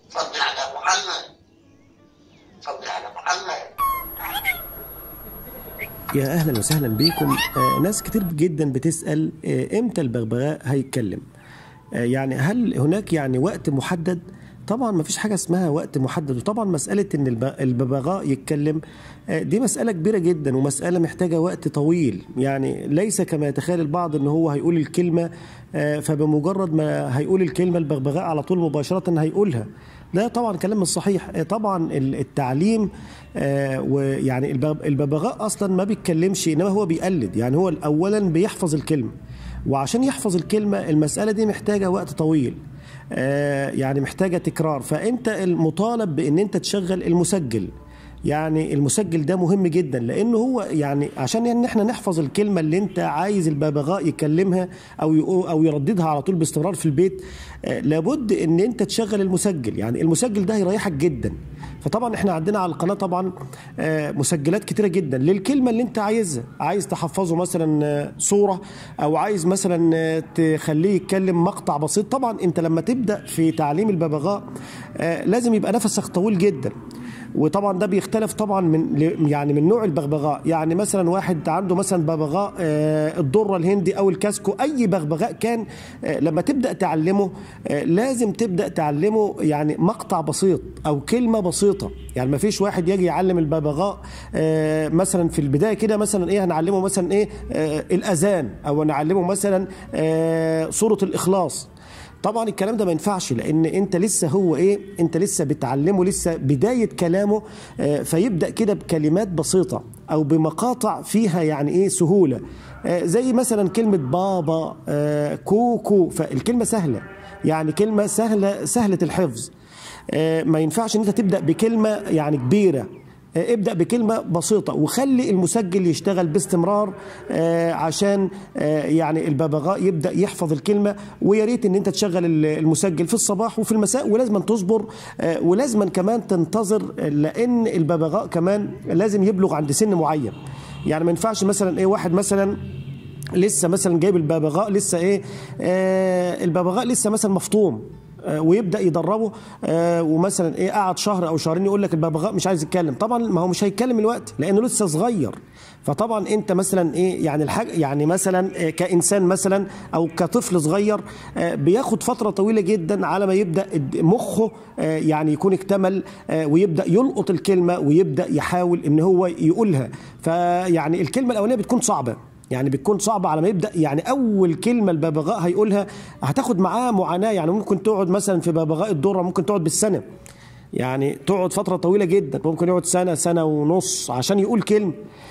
صل على محمد صل على محمد يا اهلا وسهلا بيكم آه ناس كتير جدا بتسال آه امتى البغبغاء هيتكلم آه يعني هل هناك يعني وقت محدد طبعا ما فيش حاجه اسمها وقت محدد وطبعا مساله ان الب- الببغاء يتكلم آه، دي مساله كبيره جدا ومساله محتاجه وقت طويل يعني ليس كما يتخيل البعض ان هو هيقول الكلمه آه، فبمجرد ما هيقول الكلمه البغبغاء على طول مباشره هيقولها ده طبعا كلام مش صحيح آه، طبعا ال- التعليم آه، ويعني الب- الببغاء اصلا ما بيتكلمش انما هو بيقلد يعني هو اولا بيحفظ الكلمه وعشان يحفظ الكلمه المساله دي محتاجه وقت طويل آه، يعني محتاجه تكرار فانت المطالب بان انت تشغل المسجل يعني المسجل ده مهم جدا لانه هو يعني عشان ان احنا نحفظ الكلمه اللي انت عايز الببغاء يكلمها او يقو- او يرددها على طول باستمرار في البيت آه، لابد ان انت تشغل المسجل يعني المسجل ده هيريحك جدا فطبعا احنا عندنا على القناه طبعا آه، مسجلات كتيره جدا للكلمه اللي انت عايزها عايز تحفظه مثلا آه، صوره او عايز مثلا آه، تخليه يتكلم مقطع بسيط طبعا انت لما تبدا في تعليم الببغاء آه، لازم يبقى نفسك طويل جدا وطبعا ده بيختلف طبعا من يعني من نوع البغبغاء يعني مثلا واحد عنده مثلا ببغاء آه، الدره الهندي او الكاسكو اي بغبغاء كان آه، لما تبدا تعلمه آه، لازم تبدا تعلمه يعني مقطع بسيط او كلمه بسيطه يعني ما فيش واحد يجي يعلم الببغاء آه، مثلا في البدايه كده مثلا ايه هنعلمه مثلا ايه آه، الاذان او نعلمه مثلا آه، سوره الاخلاص طبعا الكلام ده ما ينفعش لان انت لسه هو ايه انت لسه بتعلمه لسه بدايه كلامه آه، فيبدا كده بكلمات بسيطه او بمقاطع فيها يعني ايه سهوله آه، زي مثلا كلمه بابا آه، كوكو فالكلمه سهله يعني كلمه سهله سهله الحفظ آه، ما ينفعش ان انت تبدا بكلمه يعني كبيره آه، ابدا بكلمه بسيطه وخلي المسجل يشتغل باستمرار آه، عشان آه، يعني الببغاء يبدا يحفظ الكلمه ويا ريت ان انت تشغل ال- المسجل في الصباح وفي المساء ولازم تصبر آه، ولازم كمان تنتظر آه، لان الببغاء كمان لازم يبلغ عند سن معين يعني ما ينفعش مثلا ايه واحد مثلا لسه مثلا جايب الببغاء لسه ايه آه الببغاء لسه مثلا مفطوم آه، ويبدا يدربه آه، ومثلا ايه قعد شهر او شهرين يقول لك الببغاء مش عايز يتكلم طبعا ما هو مش هيتكلم الوقت لانه لسه صغير فطبعا انت مثلا ايه يعني الحاجه يعني مثلا آه، كانسان مثلا او كطفل صغير آه، بياخد فتره طويله جدا على ما يبدا الد- مخه آه، يعني يكون اكتمل آه، ويبدا يلقط الكلمه ويبدا يحاول ان هو يقولها فيعني الكلمه الاولانيه بتكون صعبه يعني بتكون صعبة على ما يبدأ يعني أول كلمة الببغاء هيقولها هتاخد معاه معاناة يعني ممكن تقعد مثلا في ببغاء الدرة ممكن تقعد بالسنة يعني تقعد فترة طويلة جدا ممكن يقعد سنة سنة ونص عشان يقول كلمة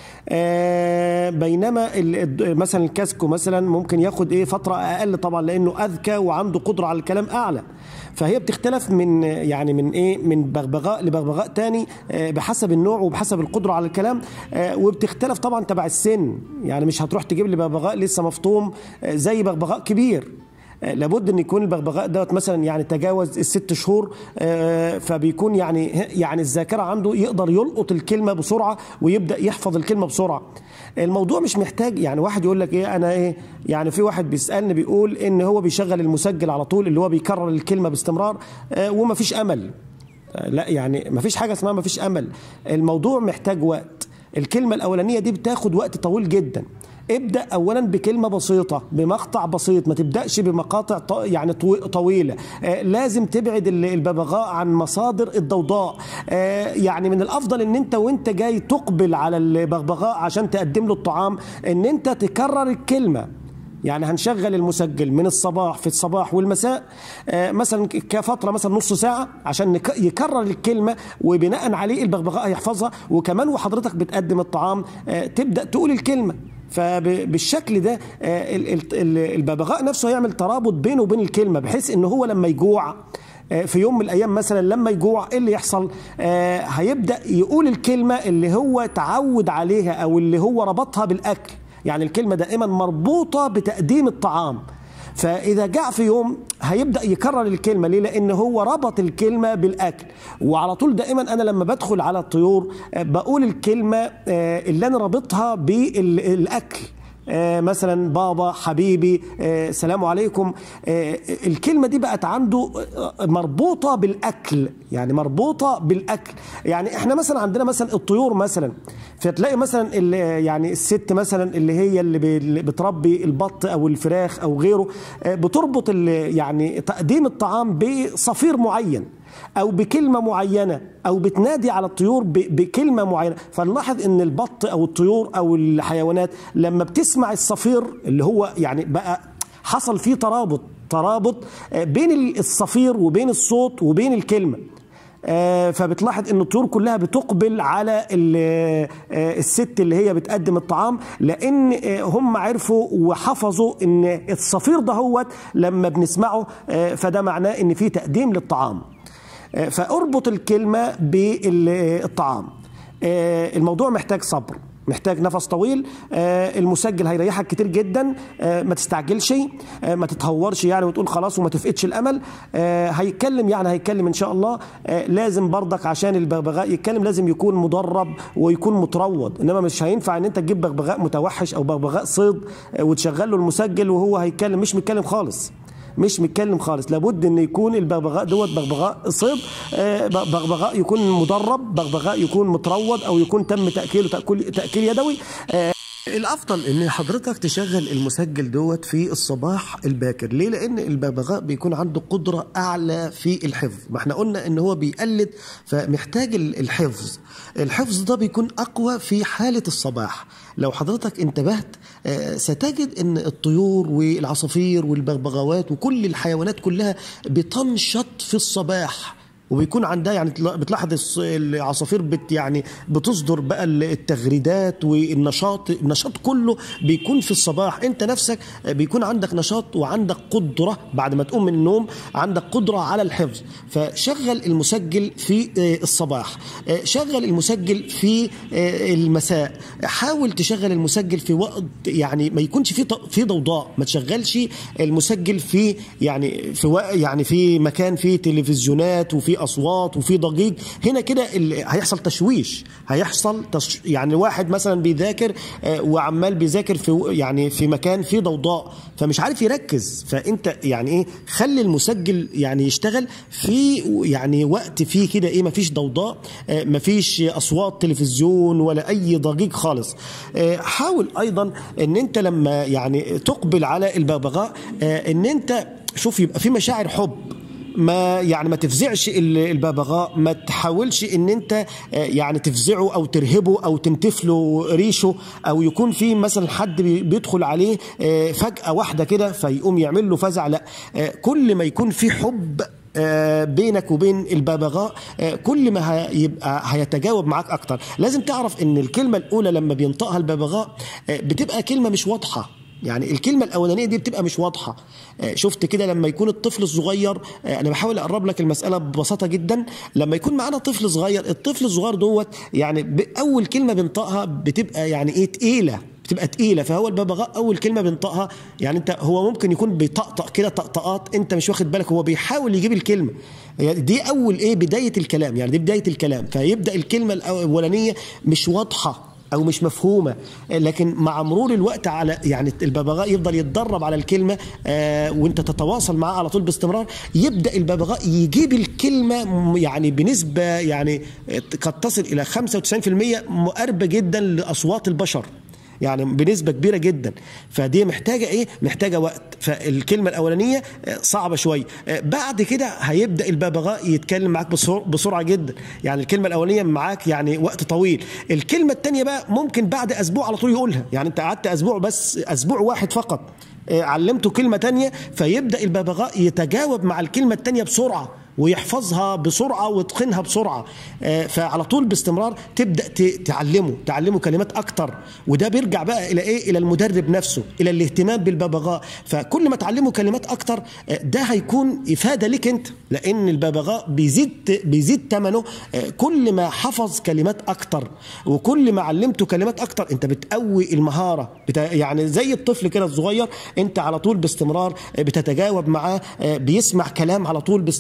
آه بينما ال- الد- مثلا الكاسكو مثلا ممكن ياخد ايه فتره اقل طبعا لانه اذكى وعنده قدره على الكلام اعلى فهي بتختلف من يعني من ايه من بغبغاء لبغبغاء تاني آه بحسب النوع وبحسب القدره على الكلام آه وبتختلف طبعا تبع السن يعني مش هتروح تجيب لي بغبغاء لسه مفطوم آه زي بغبغاء كبير آه، لابد ان يكون البغبغاء دوت مثلا يعني تجاوز الست شهور آه، فبيكون يعني يعني الذاكره عنده يقدر يلقط الكلمه بسرعه ويبدا يحفظ الكلمه بسرعه الموضوع مش محتاج يعني واحد يقول لك ايه انا ايه يعني في واحد بيسالني بيقول ان هو بيشغل المسجل على طول اللي هو بيكرر الكلمه باستمرار آه، ومفيش امل لا يعني مفيش حاجه اسمها مفيش امل الموضوع محتاج وقت الكلمه الاولانيه دي بتاخد وقت طويل جدا ابدا اولا بكلمه بسيطه بمقطع بسيط ما تبداش بمقاطع ط- يعني طو- طويله آه لازم تبعد ال- الببغاء عن مصادر الضوضاء آه يعني من الافضل ان انت وانت جاي تقبل على البغبغاء عشان تقدم له الطعام ان انت تكرر الكلمه يعني هنشغل المسجل من الصباح في الصباح والمساء آه، مثلا ك- كفتره مثلا نص ساعه عشان نك- يكرر الكلمه وبناء عليه البغبغاء هيحفظها وكمان وحضرتك بتقدم الطعام آه، تبدا تقول الكلمه فبالشكل ده آه، ال- ال- ال- الببغاء نفسه هيعمل ترابط بينه وبين الكلمه بحيث ان هو لما يجوع آه، في يوم من الايام مثلا لما يجوع ايه اللي يحصل آه، هيبدا يقول الكلمه اللي هو تعود عليها او اللي هو ربطها بالاكل يعني الكلمة دائما مربوطة بتقديم الطعام فإذا جاء في يوم هيبدأ يكرر الكلمة ليه؟ لأن هو ربط الكلمة بالأكل وعلى طول دائما أنا لما بدخل على الطيور آه، بقول الكلمة آه، اللي أنا رابطها بالأكل آه، مثلا بابا حبيبي آه، سلام عليكم آه، الكلمة دي بقت عنده آه، مربوطة بالأكل يعني مربوطة بالأكل يعني احنا مثلا عندنا مثلا الطيور مثلا فتلاقي مثلا ال- يعني الست مثلا اللي هي اللي ب- اللي بتربي البط او الفراخ او غيره آه، بتربط ال- يعني تقديم الطعام بصفير معين او بكلمه معينه او بتنادي على الطيور ب- بكلمه معينه فنلاحظ ان البط او الطيور او الحيوانات لما بتسمع الصفير اللي هو يعني بقى حصل فيه ترابط ترابط آه، بين الصفير وبين الصوت وبين الكلمه آه، فبتلاحظ ان الطيور كلها بتقبل على ال- آه، الست اللي هي بتقدم الطعام لان آه، هم عرفوا وحفظوا ان الصفير ده هو لما بنسمعه آه، فده معناه ان في تقديم للطعام آه، فاربط الكلمه بالطعام آه، الموضوع محتاج صبر محتاج نفس طويل آه، المسجل هيريحك كتير جدا آه، ما تستعجلش آه، ما تتهورش يعني وتقول خلاص وما تفقدش الامل آه، هيتكلم يعني هيتكلم ان شاء الله آه، لازم برضك عشان البغبغاء يتكلم لازم يكون مدرب ويكون متروض انما مش هينفع ان انت تجيب بغبغاء متوحش او بغبغاء صيد آه، وتشغل له المسجل وهو هيتكلم مش متكلم خالص مش متكلم خالص لابد ان يكون البغبغاء دوت بغبغاء صيد آه، بغبغاء يكون مدرب بغبغاء يكون متروض او يكون تم تاكيله تاكيل تاكيل يدوي آه، الافضل ان حضرتك تشغل المسجل دوت في الصباح الباكر ليه لان البغبغاء بيكون عنده قدره اعلى في الحفظ ما احنا قلنا ان هو بيقلد فمحتاج ال- الحفظ الحفظ ده بيكون اقوى في حاله الصباح لو حضرتك انتبهت آه، ستجد ان الطيور والعصافير والبغبغاوات وكل الحيوانات كلها بتنشط في الصباح وبيكون عندها يعني تلا- بتلاحظ الص- العصافير بت يعني بتصدر بقى ال- التغريدات والنشاط النشاط كله بيكون في الصباح انت نفسك بيكون عندك نشاط وعندك قدره بعد ما تقوم من النوم عندك قدره على الحفظ فشغل المسجل في آه، الصباح آه، شغل المسجل في آه، المساء حاول تشغل المسجل في وقت يعني ما يكونش في ط- في ضوضاء ما تشغلش المسجل في يعني في وق- يعني في مكان فيه تلفزيونات وفي اصوات وفي ضجيج هنا كده ال- هيحصل تشويش هيحصل تش يعني واحد مثلا بيذاكر آه، وعمال بيذاكر في و- يعني في مكان فيه ضوضاء فمش عارف يركز فانت يعني ايه خلي المسجل يعني يشتغل في يعني وقت فيه كده ايه مفيش ضوضاء آه، مفيش اصوات تلفزيون ولا اي ضجيج خالص آه، حاول ايضا ان انت لما يعني تقبل على البغبغاء آه، ان انت شوف يبقى في مشاعر حب ما يعني ما تفزعش ال- الببغاء ما تحاولش ان انت آه، يعني تفزعه او ترهبه او تنتف له ريشه او يكون في مثلا حد بي- بيدخل عليه آه، فجأة واحدة كده فيقوم يعمل له فزع لا آه، كل ما يكون في حب آه، بينك وبين الببغاء آه، كل ما هيبقى هيتجاوب معاك اكتر لازم تعرف ان الكلمه الاولى لما بينطقها الببغاء آه، بتبقى كلمه مش واضحه يعني الكلمة الأولانية دي بتبقى مش واضحة آه، شفت كده لما يكون الطفل الصغير آه، أنا بحاول أقرب لك المسألة ببساطة جدا لما يكون معانا طفل صغير الطفل الصغير دوت يعني بأول كلمة بينطقها بتبقى يعني إيه تقيلة بتبقى تقيله فهو الببغاء اول كلمه بينطقها يعني انت هو ممكن يكون بيطقطق كده طقطقات انت مش واخد بالك هو بيحاول يجيب الكلمه يعني دي اول ايه بدايه الكلام يعني دي بدايه الكلام فيبدا الكلمه الاولانيه مش واضحه او مش مفهومه لكن مع مرور الوقت على يعني الببغاء يفضل يتدرب على الكلمه آه وانت تتواصل معاه على طول باستمرار يبدا الببغاء يجيب الكلمه م- يعني بنسبه يعني قد تصل الى 95% مقاربه جدا لاصوات البشر يعني بنسبه كبيره جدا فدي محتاجه ايه محتاجه وقت فالكلمه الاولانيه آه، صعبه شويه آه، بعد كده هيبدا الببغاء يتكلم معاك بسر- بسرعه جدا يعني الكلمه الاولانيه معاك يعني وقت طويل الكلمه الثانيه بقى ممكن بعد اسبوع على طول يقولها يعني انت قعدت اسبوع بس اسبوع واحد فقط آه، علمته كلمه تانية فيبدا الببغاء يتجاوب مع الكلمه الثانيه بسرعه ويحفظها بسرعه ويتقنها بسرعه آه، فعلى طول باستمرار تبدا ت- تعلمه تعلمه كلمات اكتر وده بيرجع بقى الى ايه الى المدرب نفسه الى الاهتمام بالببغاء فكل ما تعلمه كلمات اكتر آه، ده هيكون افاده لك انت لان الببغاء بيزيد بيزيد ثمنه آه، كل ما حفظ كلمات اكتر وكل ما علمته كلمات اكتر انت بتقوي المهاره بتا يعني زي الطفل كده الصغير انت على طول باستمرار آه، بتتجاوب معاه آه، بيسمع كلام على طول باستمرار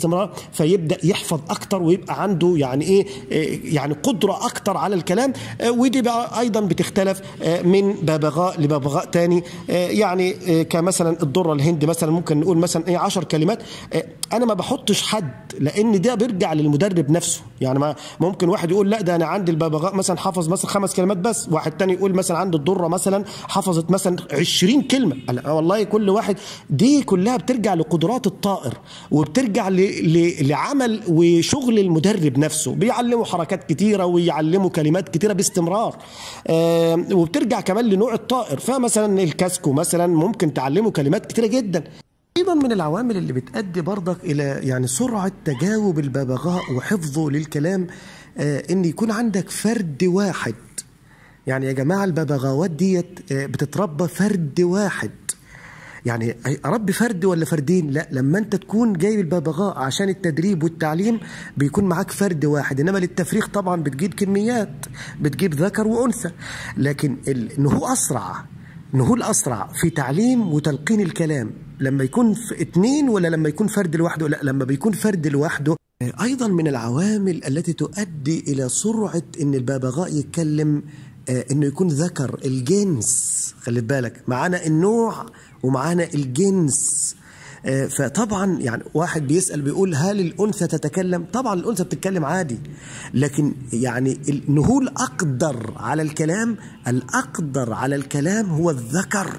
فيبدا يحفظ اكتر ويبقى عنده يعني ايه آه، يعني قدره اكتر على الكلام آه، ودي بقى ايضا بتختلف آه، من ببغاء لببغاء تاني آه، يعني آه، كمثلا الدره الهندي مثلا ممكن نقول مثلا ايه 10 كلمات آه، انا ما بحطش حد لان ده بيرجع للمدرب نفسه يعني ما ممكن واحد يقول لا ده انا عندي الببغاء مثلا حافظ مثلا خمس كلمات بس واحد تاني يقول مثلا عند الدره مثلا حفظت مثلا 20 كلمه لا والله كل واحد دي كلها بترجع لقدرات الطائر وبترجع ل... ل... لعمل وشغل المدرب نفسه بيعلمه حركات كتيره ويعلمه كلمات كتيره باستمرار آه وبترجع كمان لنوع الطائر فمثلا الكاسكو مثلا ممكن تعلمه كلمات كتيره جدا ايضا من العوامل اللي بتؤدي برضك الى يعني سرعه تجاوب الببغاء وحفظه للكلام آه ان يكون عندك فرد واحد يعني يا جماعه الببغاوات ديت آه، بتتربى فرد واحد يعني اربي فرد ولا فردين لا لما انت تكون جايب الببغاء عشان التدريب والتعليم بيكون معاك فرد واحد انما للتفريخ طبعا بتجيب كميات بتجيب ذكر وانثى لكن ال- النهو اسرع نهو الاسرع في تعليم وتلقين الكلام لما يكون في اتنين ولا لما يكون فرد لوحده لا لما بيكون فرد لوحده ايضا من العوامل التي تؤدي الى سرعه ان الببغاء يتكلم آه، انه يكون ذكر الجنس خلي بالك معانا النوع ومعانا الجنس آه، فطبعا يعني واحد بيسال بيقول هل الانثى تتكلم طبعا الانثى بتتكلم عادي لكن يعني النهو الاقدر على الكلام الاقدر على الكلام هو الذكر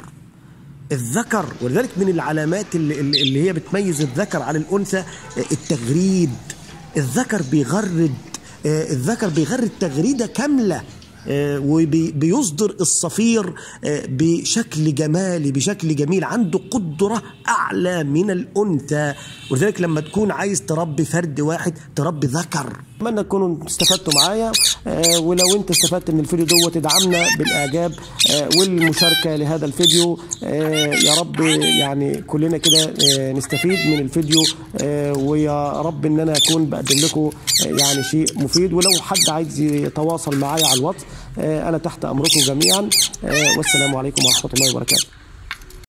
الذكر ولذلك من العلامات اللي, اللي اللي هي بتميز الذكر عن الانثى آه، التغريد الذكر بيغرد آه، الذكر بيغرد تغريده كامله آه، وبيصدر الصفير آه، بشكل جمالي بشكل جميل عنده قدرة أعلى من الأنثى ولذلك لما تكون عايز تربي فرد واحد تربي ذكر أتمنى تكونوا استفدتوا معايا آه، ولو أنت استفدت من الفيديو دوت ادعمنا بالإعجاب آه، والمشاركة لهذا الفيديو آه، يا رب يعني كلنا كده آه، نستفيد من الفيديو آه، ويا رب ان انا اكون بقدم لكم آه، يعني شيء مفيد ولو حد عايز يتواصل معايا على الواتس آه، انا تحت امركم جميعا آه، والسلام عليكم ورحمه الله وبركاته